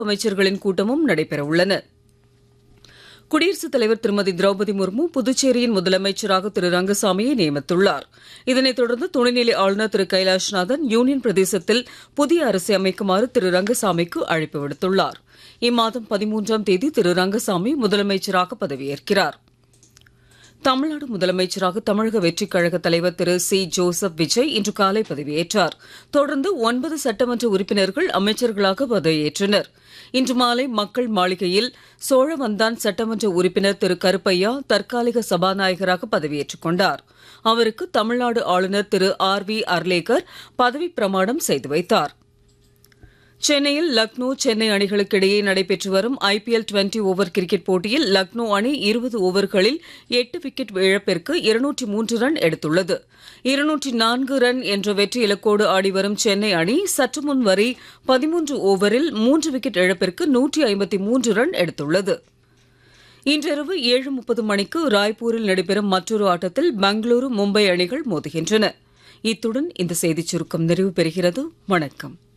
அமைச்சர்களின் கூட்டமும் நடைபெற உள்ளன குடியரசுத் தலைவர் திருமதி திரௌபதி முர்மு புதுச்சேரியின் முதலமைச்சராக திரு ரங்கசாமியை நியமித்துள்ளார் இதனைத் தொடர்ந்து துணைநிலை ஆளுநர் திரு கைலாஷ்நாதன் யூனியன் பிரதேசத்தில் புதிய அரசை அமைக்குமாறு திரு ரங்கசாமிக்கு அழைப்பு விடுத்துள்ளார் இம்மாதம் பதிமூன்றாம் தேதி திரு ரங்கசாமி முதலமைச்சராக பதவியேற்கிறார் தமிழ்நாடு முதலமைச்சராக தமிழக வெற்றிக் கழக தலைவர் திரு சி ஜோசப் விஜய் இன்று காலை பதவியேற்றார் தொடர்ந்து ஒன்பது சட்டமன்ற உறுப்பினர்கள் அமைச்சர்களாக பதவியேற்றனர் இன்று மாலை மக்கள் மாளிகையில் சோழவந்தான் சட்டமன்ற உறுப்பினர் திரு கருப்பையா தற்காலிக சபாநாயகராக பதவியேற்றுக் கொண்டார் அவருக்கு தமிழ்நாடு ஆளுநர் திரு ஆர் வி அர்லேகர் பதவிப் பிரமாணம் செய்து வைத்தார் சென்னையில் லக்னோ சென்னை அணிகளுக்கு இடையே நடைபெற்று வரும் ஐபிஎல் டுவெண்டி ஓவர் கிரிக்கெட் போட்டியில் லக்னோ அணி இருபது ஓவர்களில் எட்டு விக்கெட் இழப்பிற்கு இருநூற்றி மூன்று ரன் எடுத்துள்ளது இருநூற்றி நான்கு ரன் என்ற வெற்றி இலக்கோடு ஆடிவரும் சென்னை அணி சற்று முன் வரை பதிமூன்று ஓவரில் மூன்று விக்கெட் இழப்பிற்கு நூற்றி ஐம்பத்தி மூன்று ரன் எடுத்துள்ளது இன்றிரவு ஏழு முப்பது மணிக்கு ராய்ப்பூரில் நடைபெறும் மற்றொரு ஆட்டத்தில் பெங்களூரு மும்பை அணிகள் மோதுகின்றன இத்துடன் இந்த செய்திச் சுருக்கம் நிறைவு பெறுகிறது வணக்கம்